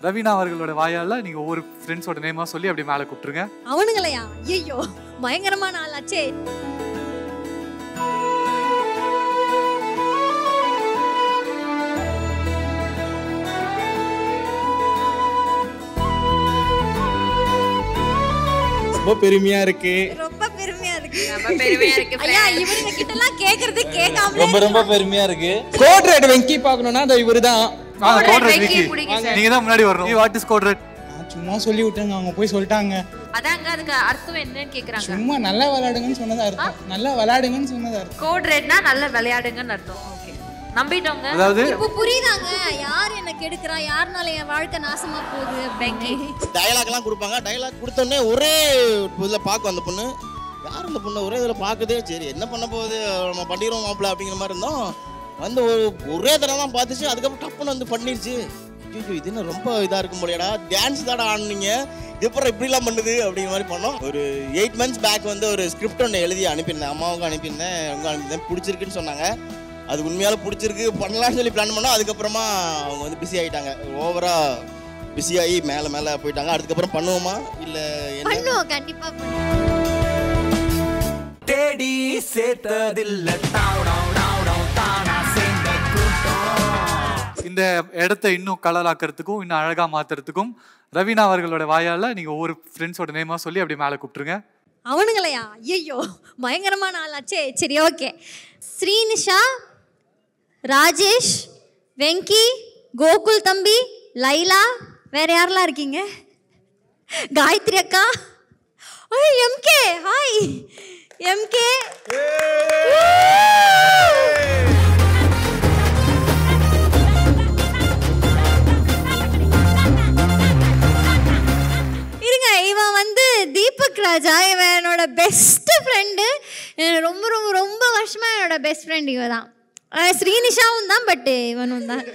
ரவீனா அவர்களோட வாயால நீங்க ஒவ்வொரு ஃப்ரெண்ட்ஸோட நேமா சொல்லி அப்படியே மேலே கூப்பிட்டுருங்க அவனுங்களையா ஐயோ பயங்கரமான ஆளாச்சே ரொம்ப பெருமையா இருக்கு ரொம்ப பெருமையா இருக்கு ரொம்ப பெருமையா இருக்கு ஐயா இவனுங்க கிட்ட எல்லாம் கேக்குறது கேட்காம ரொம்ப ரொம்ப பெருமையா இருக்கு கோட் ரேட் வெங்கி பார்க்கணும்னா அது இவருதான் ஆ கோட் ரெட் வெங்கி விக்கி பிடிங்க சார். நீங்க தான் முன்னாடி வரணும் வாட் இஸ் கோட் ரெட் நான் சும்மா சொல்லி விட்டேங்க அவங்க போய் சொல்லிட்டாங்க அதாங்க அதுக்கு அர்த்தம் என்னன்னு கேக்குறாங்க சும்மா நல்லா விளையாடுங்கன்னு சொன்னது அர்த்தம் நல்லா விளையாடுங்கன்னு சொன்னது அர்த்தம் கோட் ரெட்னா நல்ல விளையாடுங்கன்னு அர்த்தம் ஓகே நம்பிட்டோங்க அதாவது இப்போ புரியுதாங்க யார் என்ன கெடுக்கிறா யாருனால என் வாழ்க்கை நாசமா போகுது வெங்கி டயலாக்லாம் கொடுப்பாங்க டயலாக் கொடுத்தோடனே ஒரே இதில் பார்க்கும் அந்த பொண்ணு யார் இந்த பொண்ணு ஒரே இதில் பார்க்குதே சரி என்ன பண்ண போகுது நம்ம பண்ணிடுவோம் மாப்பிள்ள அப்படிங்கிற மாதிரி இருந்தோம் வந்து ஒரு ஒரே தடவை தான் பார்த்துச்சு அதுக்கப்புறம் டப்புன்னு வந்து பண்ணிருச்சு ஐயோ இது என்ன ரொம்ப இதாக இருக்கும் போலையடா டான்ஸ் தாடா ஆடுனீங்க எப்பறம் இப்படிலாம் பண்ணுது அப்படிங்கிற மாதிரி பண்ணோம் ஒரு எயிட் மந்த்ஸ் பேக் வந்து ஒரு ஸ்கிரிப்ட் ஒன்று எழுதி அனுப்பியிருந்தேன் அம்மாவுக்கு அனுப்பியிருந்தேன் உங்க அனுப்பியிருந்தேன் பிடிச்சிருக்குன்னு சொன்னாங்க அது உண்மையால பிடிச்சிருக்கு பண்ணலாம்னு சொல்லி பிளான் பண்ணோம் அதுக்கப்புறமா அவங்க வந்து பிஸி ஆகிட்டாங்க ஓவராக பிஸியாகி மேலே மேலே போயிட்டாங்க அதுக்கப்புறம் பண்ணுவோமா இல்லை என்ன பண்ணுவோம் கண்டிப்பா பண்ணுவோம் தேடி சேர்த்ததில்ல தானா சேர்ந்த கூட்டம் இந்த இடத்த இன்னும் கலராக்கிறதுக்கும் இன்னும் அழகா மாத்துறதுக்கும் ரவீனா அவர்களோட வாயால நீங்க ஒவ்வொரு ஃப்ரெண்ட்ஸோட நேமா சொல்லி அப்படியே மேலே கூப்பிட்டுருங்க அவனுங்களையா ஐயோ பயங்கரமான ஆளாச்சே சரி ஓகே ஸ்ரீனிஷா ராஜேஷ் வெங்கி கோகுல் தம்பி லைலா வேற யாரெல்லாம் இருக்கீங்க காயத்ரி அக்கா ஓய் எம்கே ஹாய் எம்கே இருங்க இவன் வந்து தீபக் ராஜா இவன் என்னோட பெஸ்ட் ஃப்ரெண்டு ரொம்ப ரொம்ப ரொம்ப வருஷமா என்னோட பெஸ்ட் ஃப்ரெண்ட் இவ தான் அஹ் ஸ்ரீனிஷாவும் தான் பட் இவனும் தான்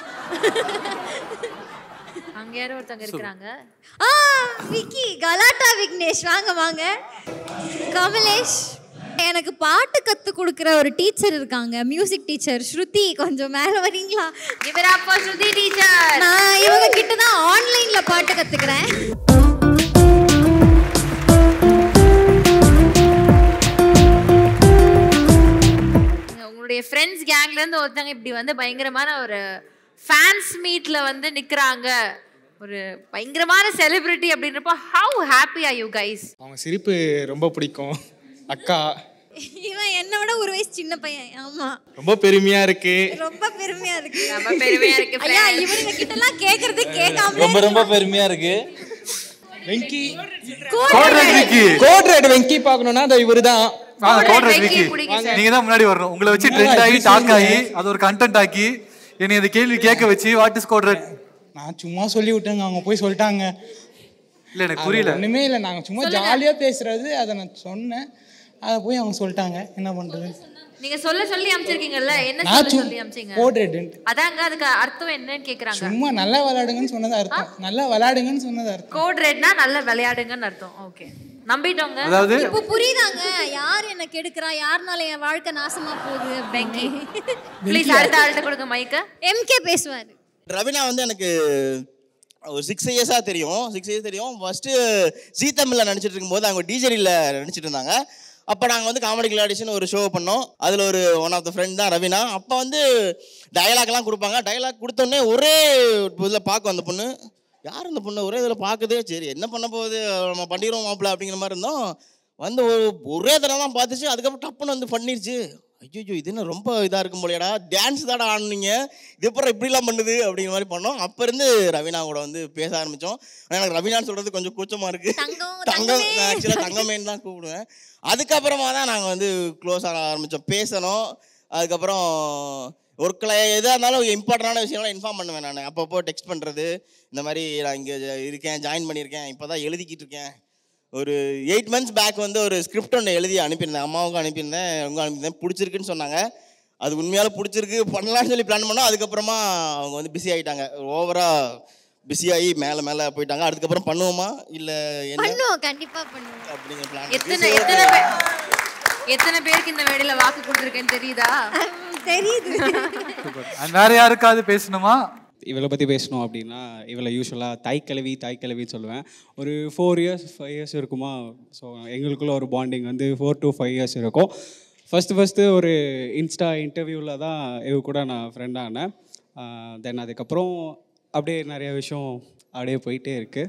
அங்க யாரோ ஒருத்தவங்க இருக்கிறாங்க ஆ விக்கி கலாட்டா விக்னேஷ் வாங்க வாங்க கமலேஷ் எனக்கு பாட்டு கத்து கொடுக்குற ஒரு டீச்சர் இருக்காங்க மியூசிக் டீச்சர் ஸ்ருதி கொஞ்சம் மேலே வரீங்களா இவர் அப்பா ஸ்ருதி டீச்சர் நான் இவங்க கிட்ட தான் ஆன்லைன்ல பாட்டு கத்துக்கிறேன் உங்களுடைய ஃப்ரெண்ட்ஸ் கேங்ல இருந்து ஒருத்தங்க இப்படி வந்து பயங்கரமான ஒரு ஃபேன்ஸ் மீட்ல வந்து நிக்கிறாங்க ஒரு பயங்கரமான செலிபிரிட்டி அப்படின்றப்போ how happy are you guys அவங்க சிரிப்பு ரொம்ப பிடிக்கும் அக்கா இவன் என்னை விட ஒரு வயசு சின்ன பையன் ஆமா ரொம்ப பெருமையா இருக்கு ரொம்ப பெருமையா இருக்கு ரொம்ப பெருமையா இருக்கு ஐயா இவனுங்க கிட்ட எல்லாம் கேக்குறது கேட்காம ரொம்ப ரொம்ப பெருமையா இருக்கு Venky code red Vicky code red Venky பார்க்கணும்னா அது இவருதான் ஆ கோட் ரெட் வெங்கி விக்கி பிடிங்க சார். நீங்க தான் முன்னாடி வரணும் உங்களை வச்சு ட்ரெண்ட் ஆகி டாக் ஆகி அது ஒரு கண்டென்ட் ஆக்கி என்னை இந்த கேள்வி கேட்க வச்சு வாட் இஸ் கோட் ரெட் நான் சும்மா சொல்லி விட்டேங்க அவங்க போய் சொல்லிட்டாங்க இல்ல எனக்கு புரியல ஒண்ணுமே இல்லை நாங்கள் சும்மா ஜாலியாக பேசுறது அதை நான் சொன்னேன் அதை போய் அவங்க சொல்லிட்டாங்க என்ன பண்றது நீங்க சொல்ல சொல்லி அமிச்சிருக்கீங்கல்ல என்ன நான் சொல்ல சொல்லி அமிச்சீங்க கோட் ரேட்டுன்ட்டு அதாங்க அதுக்கு அர்த்தம் என்னன்னு கேக்குறாங்க சும்மா நல்லா விளையாடுங்கன்னு சொன்னது அர்த்தம் நல்லா விளையாடுங்கன்னு சொன்னது அர்த்தம் கோட் ரெட்னா நல்ல விளையாடுங்கன்னு அர்த்தம் ஓகே நம்பிட்டோங்க அதாவது இப்போ புரியுதாங்க யார் என்ன கெடுக்கிறா யாருனால என் வாழ்க்கை நாசமா போகுது வெங்கி ப்ளீஸ் அடுத்த ஆள்கிட்ட கொடுங்க மைக்க எம்கே பேசுவாரு ரவினா வந்து எனக்கு ஒரு சிக்ஸ் இயர்ஸாக தெரியும் சிக்ஸ் இயர்ஸ் தெரியும் ஃபஸ்ட்டு ஜீ தமிழில் நடிச்சிட்டு இருக்கும்போது அவங்க டிஜரியில் நடிச்சிட்டு இருந்தாங்க அப்போ நாங்கள் வந்து காமெடி கிளாடிஷன் ஒரு ஷோ பண்ணோம் அதில் ஒரு ஒன் ஆஃப் த ஃப்ரெண்ட் தான் ரவினா அப்போ வந்து டயலாக்லாம் கொடுப்பாங்க டயலாக் கொடுத்தோடனே ஒரே இதில் பார்க்கும் அந்த பொண்ணு யார் இந்த பொண்ணு ஒரே இதில் பார்க்குதே சரி என்ன பண்ண போகுது நம்ம பண்ணிடுவோம் மாப்பிள்ள அப்படிங்கிற மாதிரி இருந்தோம் வந்து ஒரு ஒரே தடவை தான் பார்த்துச்சு அதுக்கப்புறம் டப்புன்னு வந்து பண்ணிருச்சு ஐயோ இது என்ன ரொம்ப இதாக இருக்கும் போலையடா டான்ஸ் தாடா ஆடுனீங்க இது எப்பறம் இப்படிலாம் பண்ணுது அப்படிங்கிற மாதிரி பண்ணோம் அப்போ இருந்து ரவீனா கூட வந்து பேச ஆரம்பித்தோம் எனக்கு ரவீனான்னு சொல்கிறது கொஞ்சம் கூச்சமாக இருக்குது தங்கம், தங்கம் தங்கமே. ஆக்சுவலாக தங்கமேன்னு தான் கூப்பிடுவேன் அதுக்கப்புறமா தான் நாங்கள் வந்து க்ளோஸ் ஆக ஆரம்பித்தோம் பேசணும் அதுக்கப்புறம் ஒர்க்கில் எதாக இருந்தாலும் இம்பார்ட்டண்டான விஷயம்லாம் இன்ஃபார்ம் பண்ணுவேன் நான் அப்பப்போ டெக்ஸ்ட் பண்ணுறது இந்த மாதிரி நான் இங்கே இருக்கேன் ஜாயின் பண்ணியிருக்கேன் இப்போ தான் எழுதிக்கிட்டு இருக்கேன் ஒரு எயிட் மந்த்ஸ் பேக் வந்து ஒரு ஸ்கிரிப்ட் ஒன்று எழுதி அனுப்பியிருந்தேன் அம்மாவுக்கும் அனுப்பியிருந்தேன் உங்க அனுப்பியிருந்தேன் பிடிச்சிருக்குன்னு சொன்னாங்க அது உண்மையால பிடிச்சிருக்கு பண்ணலாம்னு சொல்லி பிளான் பண்ணோம் அதுக்கப்புறமா அவங்க வந்து பிஸி ஆகிட்டாங்க ஓவராக பிஸியாகி மேலே மேலே போயிட்டாங்க அதுக்கப்புறம் பண்ணுவோமா இல்லை என்ன பண்ணுவோம் கண்டிப்பா பண்ணுவோம் அப்படிங்கிற பிளான் எத்தனை எத்தனை பேர் எத்தனை பேருக்கு இந்த மேடையில வாக்கு கொடுத்துருக்கேன்னு தெரியுதா தெரியுது And வேற யாருக்காவது பேசணுமா இவளை பற்றி பேசணும் அப்படின்னா இவளை யூஸ்வலாக தாய் கிழவி தாய் கிழவின்னு சொல்லுவேன் ஒரு ஃபோர் இயர்ஸ் ஃபைவ் இயர்ஸ் இருக்குமா ஸோ எங்களுக்குள்ள ஒரு பாண்டிங் வந்து ஃபோர் to ஃபைவ் இயர்ஸ் இருக்கும் ஃபஸ்ட்டு ஃபஸ்ட்டு ஒரு இன்ஸ்டா இன்டர்வியூவில் தான் இவ கூட நான் ஃப்ரெண்டாக ஆனேன் தென் அதுக்கப்புறம் அப்படியே நிறைய விஷயம் அப்படியே போயிட்டே இருக்கு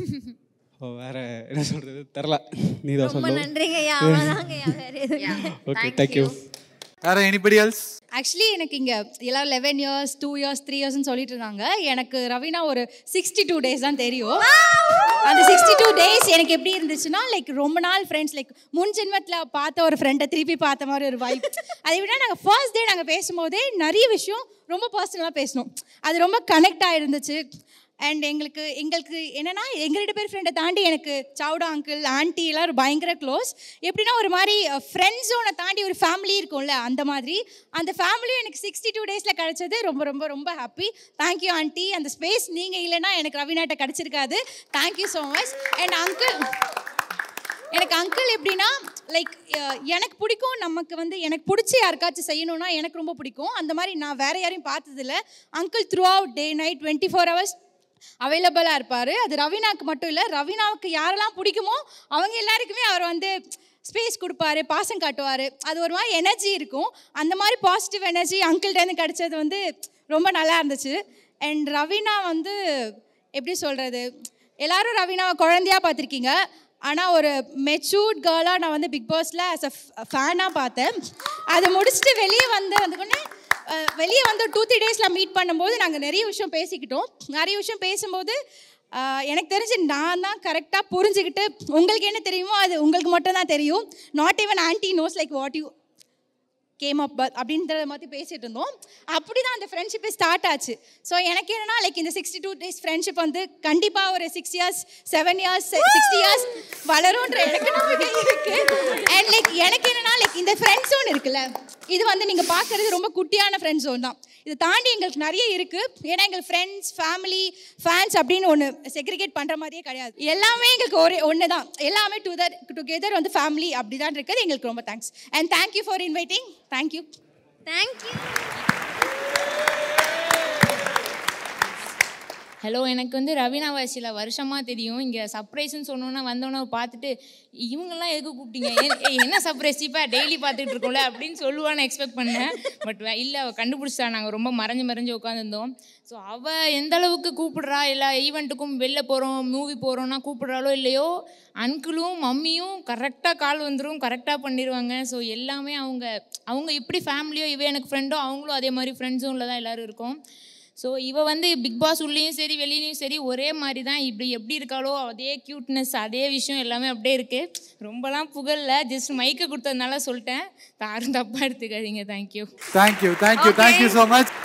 ஸோ வேற என்ன சொல்கிறது தெரில நீ தான் ரொம்ப சொல்லணும் நன்றிங்க ஐயா அவ்வளோதாங்க ஐயா வேற எதுவும் இல்லை. ஓகே தேங்க்யூ வேற எனிபடி எல்ஸ் ஆக்சுவலி எனக்கு இங்கே எல்லாரும் eleven years two years three இயர்ஸ்னு சொல்லிட்டு இருந்தாங்க எனக்கு ரவினா ஒரு சிக்ஸ்டி டூ டேஸ் தான் தெரியும் அந்த சிக்ஸ்டி டூ டேஸ் எனக்கு எப்படி இருந்துச்சுன்னா லைக் ரொம்ப நாள் ஃப்ரெண்ட்ஸ் லைக் முன் ஜென்மத்தில் பார்த்த ஒரு ஃப்ரெண்டை திருப்பி பார்த்த மாதிரி ஒரு வைப் அதை விட நாங்கள் ஃபர்ஸ்ட் டே நாங்கள் பேசும்போதே நிறைய விஷயம் ரொம்ப பர்சனலாக பேசணும் அது ரொம்ப கனெக்ட் ஆகிருந்துச்சு அண்ட் எங்களுக்கு எங்களுக்கு என்னன்னா எங்க ரெண்டு பேர் ஃப்ரெண்டை தாண்டி எனக்கு சவுடா அங்கிள் ஆன்ட்டி எல்லாம் ஒரு பயங்கர க்ளோஸ் எப்படின்னா ஒரு மாதிரி ஃப்ரெண்ட் ஜோனை தாண்டி ஒரு ஃபேமிலி இருக்கும்ல அந்த மாதிரி அந்த ஃபேமிலியும் எனக்கு சிக்ஸ்டி டூ டேஸில் கிடைச்சது ரொம்ப ரொம்ப ரொம்ப ஹாப்பி தேங்க்யூ ஆண்டி அந்த ஸ்பேஸ் நீங்கள் இல்லைன்னா எனக்கு ரவிநாட்டை கிடச்சிருக்காது thank you so much and uncle எனக்கு அங்கிள் எப்படின்னா லைக் எனக்கு பிடிக்கும் நமக்கு வந்து எனக்கு பிடிச்ச யாருக்காச்சும் செய்யணும்னா எனக்கு ரொம்ப பிடிக்கும் அந்த மாதிரி நான் வேற யாரையும் பார்த்ததில்ல uncle throughout day night twenty four hours அவைலபிளாக இருப்பார் அது ரவீனாக்கு மட்டும் இல்லை ரவீனாவுக்கு யாரெல்லாம் பிடிக்குமோ அவங்க எல்லாருக்குமே அவர் வந்து ஸ்பேஸ் கொடுப்பாரு பாசம் காட்டுவார் அது ஒரு மாதிரி எனர்ஜி இருக்கும் அந்த மாதிரி பாசிட்டிவ் எனர்ஜி அங்கிள்கிட்டேருந்து கிடைச்சது வந்து ரொம்ப நல்லா இருந்துச்சு அண்ட் ரவீனா வந்து எப்படி சொல்கிறது எல்லாரும் ரவீனாவை குழந்தையா பார்த்துருக்கீங்க ஆனால் ஒரு மெச்சூர்ட் கேர்ளாக நான் வந்து பிக் பாஸில் ஆஸ் அ ஃபேனாக பார்த்தேன் அதை முடிச்சுட்டு வெளியே வந்து வந்துக்கொன்னே வெளியே வந்து டூ த்ரீ டேஸில் மீட் பண்ணும்போது நாங்கள் நிறைய விஷயம் பேசிக்கிட்டோம் நிறைய விஷயம் பேசும்போது அஹ், எனக்கு தெரிஞ்சு நான் தான் கரெக்டாக புரிஞ்சுக்கிட்டு உங்களுக்கு என்ன தெரியுமோ அது உங்களுக்கு மட்டும் தான் தெரியும் not even aunty knows like what you came up அப்படின்றத மாதிரி பேசிட்டு இருந்தோம் அப்படி தான் அந்த ஃப்ரெண்ட்ஷிப்பே ஸ்டார்ட் ஆச்சு ஸோ எனக்கு என்னன்னா லைக் இந்த சிக்ஸ்டி டூ டேஸ் ஃப்ரெண்ட்ஷிப் வந்து கண்டிப்பாக ஒரு six years seven years sixty years வளரும்ன்ற எனக்கு நம்பிக்கை இருக்கு அண்ட் லைக் எனக்கு என்னன்னா லைக் இந்த ஃப்ரெண்ட் ஜோன் இருக்குல்ல இது வந்து நீங்கள் பார்க்கறது ரொம்ப குட்டியான ஃப்ரெண்ட் ஜோன் தான் இதை தாண்டி எங்களுக்கு நிறைய இருக்கு ஏன்னா எங்கள் ஃப்ரெண்ட்ஸ் ஃபேமிலி ஃபேன்ஸ் அப்படின்னு ஒன்று செக்ரிகேட் பண்ணுற மாதிரியே கிடையாது எல்லாமே எங்களுக்கு ஒரே ஒன்று தான் எல்லாமே டுகெதர் டுகெதர் வந்து ஃபேமிலி அப்படி தான் இருக்குது எங்களுக்கு ரொம்ப thanks and thank you for inviting thank you thank you hello எனக்கு வந்து ரவீனாவை சில வருஷமாக தெரியும் இங்கே சர்ப்ரைஸ்னு சொன்னோன்னா வந்தோன்னே பார்த்துட்டு இவங்கெல்லாம் எதுக்கு கூப்பிட்டீங்க ஏ- ஏய், என்ன சர்ப்ரைஸ் இப்போ டெய்லி பார்த்துட்டு இருக்கோம்ல அப்படின்னு சொல்லுவான்னு எக்ஸ்பெக்ட் பண்ணேன் பட் இல்லை அவள் கண்டுபிடிச்சிட்டா நாங்கள் ரொம்ப மறைஞ்சு மறைஞ்சு உட்காந்துருந்தோம் ஸோ அவள் எந்த அளவுக்கு கூப்பிடுறா எல்லா ஈவெண்ட்டுக்கும் வெளில போகிறோம் மூவி போகிறோன்னா கூப்பிடுறாளோ இல்லையோ அங்கிளும் மம்மியும் கரெக்டாக கால் வந்துடும் கரெக்டாக பண்ணிடுவாங்க ஸோ எல்லாமே அவங்க அவங்க எப்படி ஃபேமிலியோ இவ எனக்கு ஃப்ரெண்டோ அவங்களும் அதே மாதிரி ஃப்ரெண்ட்ஸும் தான் எல்லோரும் இருக்கோம் ஸோ இவ வந்து பிக் பாஸ் உள்ளேயும் சரி வெளியிலையும் சரி ஒரே மாதிரி தான் இப்படி எப்படி இருக்காளோ அதே க்யூட்னஸ் அதே விஷயம் எல்லாமே அப்படியே இருக்கு ரொம்பலாம் புகழல ஜஸ்ட் மைக்கை கொடுத்ததுனால சொல்லிட்டேன் யாரும் தப்பாக எடுத்துக்காதீங்க thank you thank you thank you thank you so much